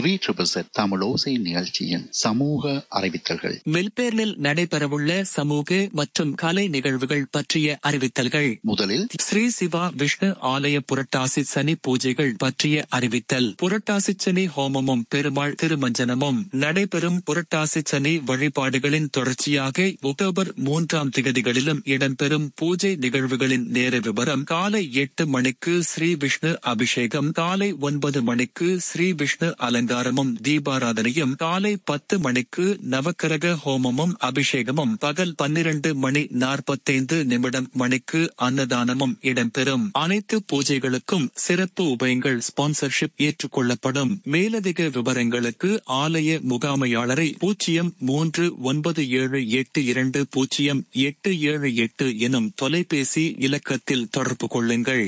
three triple set Tamil ஓசை நிகழ்ச்சியின் சமூக அறிவித்தல்கள் மெல்பேர்னில் நடைபெறவுள்ள சமூக மற்றும் கலை நிகழ்வுகள் பற்றிய அறிவித்தல்கள் முதலில் ஸ்ரீ சிவா விஷ்ணு ஆலய புரட்டாசி சனி பூஜைகள் பற்றிய அறிவித்தல் புரட்டாசி சனி ஹோமமும் பெருமாள் திருமஞ்சனமும் நடைபெறும் புரட்டாசி சனி வழிபாடுகளின் தொடர்ச்சியாக அக்டோபர் மூன்றாம் திகதிகளிலும் இடம்பெறும் பூஜை நிகழ்வுகளின் நேர விவரம் காலை எட்டு மணிக்கு ஸ்ரீ விஷ்ணு அபிஷேகம் காலை ஒன்பது மணிக்கு ஸ்ரீ விஷ்ணு அலங்காரமும் தீபாராதனையும் காலை பத்து மணிக்கு நவக்கிரக ஹோமமும் அபிஷேகமும் பகல் பன்னிரண்டு மணி நாற்பத்தைந்து நிமிடம் மணிக்கு அன்னதானமும் இடம்பெறும் அனைத்து பூஜைகளுக்கும் சிறப்பு உபயங்கள் ஸ்பான்சர்ஷிப் ஏற்றுக்கொள்ளப்படும் மேலதிக விவரங்களுக்கு ஆலய முகாமையாளரை பூஜ்ஜியம் மூன்று ஒன்பது ஏழு எட்டு இரண்டு பூஜ்ஜியம் எட்டு ஏழு எட்டு எனும் தொலைபேசி இலக்கத்தில் தொடர்பு கொள்ளுங்கள்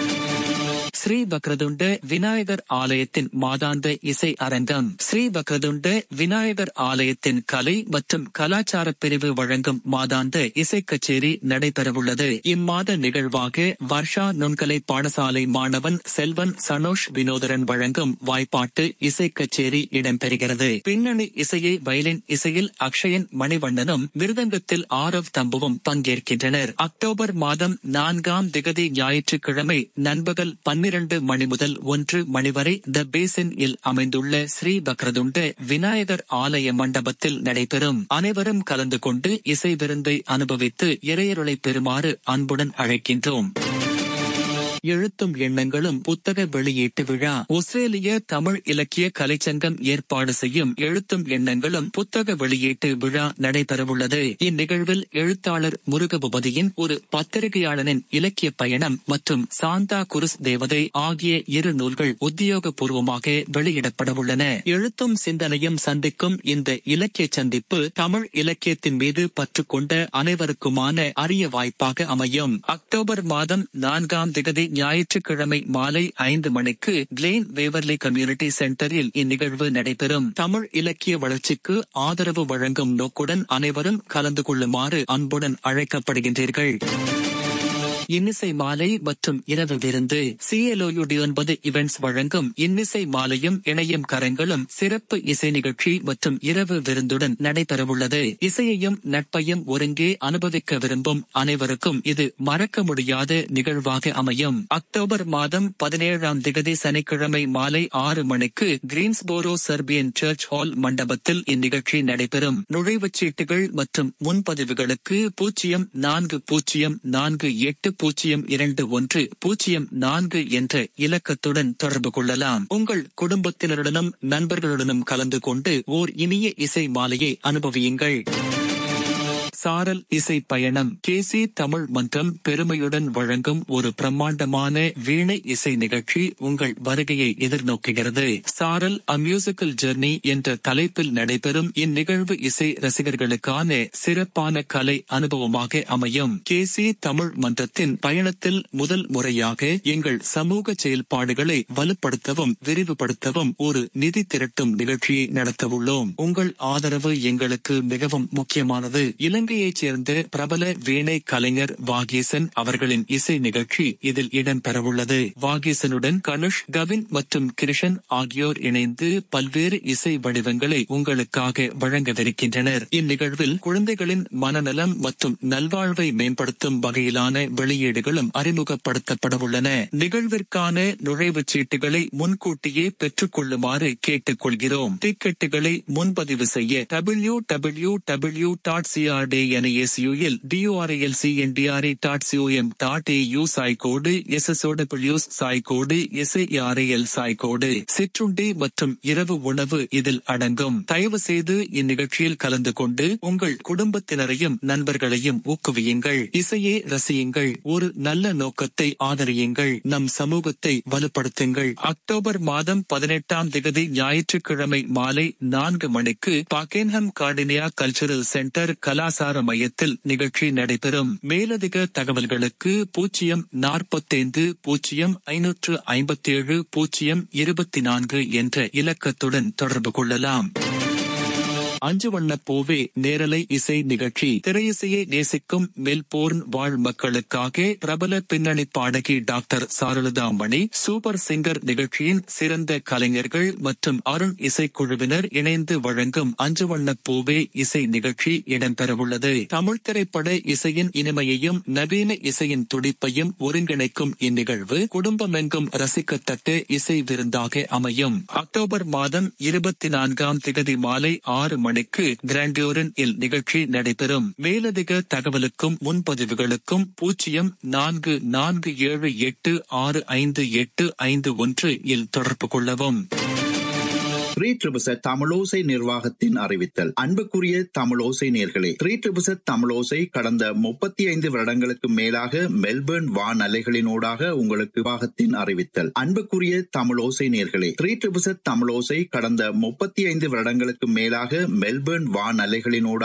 ஸ்ரீ வக்ரதுண்ட விநாயகர் ஆலயத்தின் மாதாந்த இசை அரங்கம் ஸ்ரீ வக்ரதுண்ட விநாயகர் ஆலயத்தின் கலை மற்றும் கலாச்சார பிரிவு வழங்கும் மாதாந்த இசை கச்சேரி நடைபெறவுள்ளது இம்மாத நிகழ்வாக வர்ஷா நுண்கலை பாடசாலை மாணவன் செல்வன் சனோஷ் வினோதரன் வழங்கும் வாய்ப்பாட்டு இசை கச்சேரி இடம்பெறுகிறது பின்னணி இசையை வயலின் இசையில் அக்ஷயன் மணிவண்ணனும் மிருதங்கத்தில் ஆரவ் தம்புவும் பங்கேற்கின்றனர் அக்டோபர் மாதம் நான்காம் திகதி ஞாயிற்றுக்கிழமை நண்பகல் பன்னிரண்டு மணி முதல் ஒன்று மணி வரை த பேசின் இல் அமைந்துள்ள ஸ்ரீ பக்ரதுண்ட விநாயகர் ஆலய மண்டபத்தில் நடைபெறும் அனைவரும் கலந்து கொண்டு இசை விருந்தை அனுபவித்து இறையருளை பெறுமாறு அன்புடன் அழைக்கின்றோம் எழுத்தும் எண்ணங்களும் புத்தக வெளியீட்டு விழா ஆஸ்திரேலிய தமிழ் இலக்கிய கலைச்சங்கம் ஏற்பாடு செய்யும் எழுத்தும் எண்ணங்களும் புத்தக வெளியீட்டு விழா நடைபெறவுள்ளது இந்நிகழ்வில் எழுத்தாளர் முருகபூபதியின் ஒரு பத்திரிகையாளனின் இலக்கிய பயணம் மற்றும் சாந்தா குருஸ் தேவதை ஆகிய இரு நூல்கள் உத்தியோகபூர்வமாக வெளியிடப்படவுள்ளன எழுத்தும் சிந்தனையும் சந்திக்கும் இந்த இலக்கிய சந்திப்பு தமிழ் இலக்கியத்தின் மீது பற்று கொண்ட அனைவருக்குமான அரிய வாய்ப்பாக அமையும் அக்டோபர் மாதம் நான்காம் திகதி ஞாயிற்றுக்கிழமை மாலை ஐந்து மணிக்கு கிளேன் வேவர்லி கம்யூனிட்டி சென்டரில் இந்நிகழ்வு நடைபெறும் தமிழ் இலக்கிய வளர்ச்சிக்கு ஆதரவு வழங்கும் நோக்குடன் அனைவரும் கலந்து கொள்ளுமாறு அன்புடன் அழைக்கப்படுகின்றீர்கள் இன்னிசை மாலை மற்றும் இரவு விருந்து சிஎல்ஓயு ஒன்பது இவெண்ட்ஸ் வழங்கும் இன்னிசை மாலையும் இணையும் கரங்களும் சிறப்பு இசை நிகழ்ச்சி மற்றும் இரவு விருந்துடன் நடைபெறவுள்ளது இசையையும் நட்பையும் ஒருங்கே அனுபவிக்க விரும்பும் அனைவருக்கும் இது மறக்க முடியாத நிகழ்வாக அமையும் அக்டோபர் மாதம் பதினேழாம் திகதி சனிக்கிழமை மாலை ஆறு மணிக்கு கிரீன்ஸ்போரோ சர்பியன் சர்ச் ஹால் மண்டபத்தில் இந்நிகழ்ச்சி நடைபெறும் நுழைவுச் சீட்டுகள் மற்றும் முன்பதிவுகளுக்கு பூஜ்ஜியம் நான்கு பூஜ்ஜியம் நான்கு எட்டு பூஜ்ஜியம் இரண்டு ஒன்று பூஜ்ஜியம் நான்கு என்ற இலக்கத்துடன் தொடர்பு கொள்ளலாம் உங்கள் குடும்பத்தினருடனும் நண்பர்களுடனும் கலந்து கொண்டு ஓர் இனிய இசை மாலையை அனுபவியுங்கள் சாரல் இசை பயணம் கேசி தமிழ் மன்றம் பெருமையுடன் வழங்கும் ஒரு பிரம்மாண்டமான வீணை இசை நிகழ்ச்சி உங்கள் வருகையை எதிர்நோக்குகிறது சாரல் அ மியூசிக்கல் ஜெர்னி என்ற தலைப்பில் நடைபெறும் இந்நிகழ்வு இசை ரசிகர்களுக்கான சிறப்பான கலை அனுபவமாக அமையும் கேசி தமிழ் மன்றத்தின் பயணத்தில் முதல் முறையாக எங்கள் சமூக செயல்பாடுகளை வலுப்படுத்தவும் விரிவுபடுத்தவும் ஒரு நிதி திரட்டும் நிகழ்ச்சியை நடத்தவுள்ளோம் உங்கள் ஆதரவு எங்களுக்கு மிகவும் முக்கியமானது இலங்கையைச் சேர்ந்த பிரபல வீணை கலைஞர் வாகீசன் அவர்களின் இசை நிகழ்ச்சி இதில் இடம்பெறவுள்ளது வாகீசனுடன் கனுஷ் கவின் மற்றும் கிருஷன் ஆகியோர் இணைந்து பல்வேறு இசை வடிவங்களை உங்களுக்காக வழங்கவிருக்கின்றனர் இந்நிகழ்வில் குழந்தைகளின் மனநலம் மற்றும் நல்வாழ்வை மேம்படுத்தும் வகையிலான வெளியீடுகளும் அறிமுகப்படுத்தப்படவுள்ளன நிகழ்விற்கான நுழைவுச் சீட்டுகளை முன்கூட்டியே பெற்றுக் கொள்ளுமாறு கேட்டுக் கொள்கிறோம் டிக்கெட்டுகளை முன்பதிவு செய்ய டபிள்யூ டபிள்யூ டபிள்யூ டாட் சிஆர்டே என எஸ்யூஎல் டியூஆர்எல்சி என்டிஆர்ஏ டாட் சிஓஎம் டாட் ஏயூ சாய்கோடு எஸ்எஸ்ஓடபிள்யூ சாய்கோடு எஸ்ஐஆர்ஏஎல் சாய்கோடு சிற்றுண்டி மற்றும் இரவு உணவு இதில் அடங்கும் தயவு செய்து இந்நிகழ்ச்சியில் கலந்து கொண்டு உங்கள் குடும்பத்தினரையும் நண்பர்களையும் ஊக்குவியுங்கள் இசையை ரசியுங்கள் ஒரு நல்ல நோக்கத்தை ஆதரியுங்கள் நம் சமூகத்தை வலுப்படுத்துங்கள் அக்டோபர் மாதம் பதினெட்டாம் திகதி ஞாயிற்றுக்கிழமை மாலை நான்கு மணிக்கு பாக்கேன்ஹம் கார்டினியா கல்ச்சரல் சென்டர் கலாசார மையத்தில் நிகழ்ச்சி நடைபெறும் மேலதிக தகவல்களுக்கு பூஜ்ஜியம் நாற்பத்தைந்து பூஜ்ஜியம் ஐநூற்று ஐம்பத்தேழு பூஜ்ஜியம் இருபத்தி நான்கு என்ற இலக்கத்துடன் தொடர்பு கொள்ளலாம் அஞ்சு வண்ண பூவே நேரலை இசை நிகழ்ச்சி திரையிசையை நேசிக்கும் மெல்போர்ன் வாழ் மக்களுக்காக பிரபல பின்னணி பாடகி doctor Charulatha Mani super singer நிகழ்ச்சியின் சிறந்த கலைஞர்கள் மற்றும் அருண் இசைக்குழுவினர் இணைந்து வழங்கும் அஞ்சு வண்ண பூவே இசை நிகழ்ச்சி இடம்பெறவுள்ளது தமிழ் திரைப்பட இசையின் இனிமையையும் நவீன இசையின் துடிப்பையும் ஒருங்கிணைக்கும் இந்நிகழ்வு குடும்பமெங்கும் ரசிக்கத்தக்க இசை விருந்தாக அமையும் அக்டோபர் மாதம் இருபத்தி நான்காம் திகதி மாலை ஆறு மணிக்கு கிராண்டியோரன் இல் நிகழ்ச்சி நடைபெறும் மேலதிக தகவலுக்கும் முன்பதிவுகளுக்கும் பூஜ்ஜியம் நான்கு நான்கு ஏழு எட்டு ஆறு ஐந்து எட்டு ஐந்து ஒன்று இல் தொடர்பு கொள்ளவும் த்ரீ ட்ரிபிசட் தமிழோசை நிர்வாகத்தின் அறிவித்தல் அன்புக்குரிய தமிழோசை நேர்களே த்ரீ ட்ரிபிசட் தமிழோசை கடந்த முப்பத்தி ஐந்து வருடங்களுக்கு மேலாக மெல்பர்ன் வான் அலைகளினூடாக உங்களுக்கு நிர்வாகத்தின் அறிவித்தல் அன்புக்குரிய தமிழோசை நேர்களே த்ரீ ட்ரிபிசட் தமிழோசை கடந்த முப்பத்தி ஐந்து வருடங்களுக்கு மேலாக மெல்பர்ன் வான் அலைகளினூடாக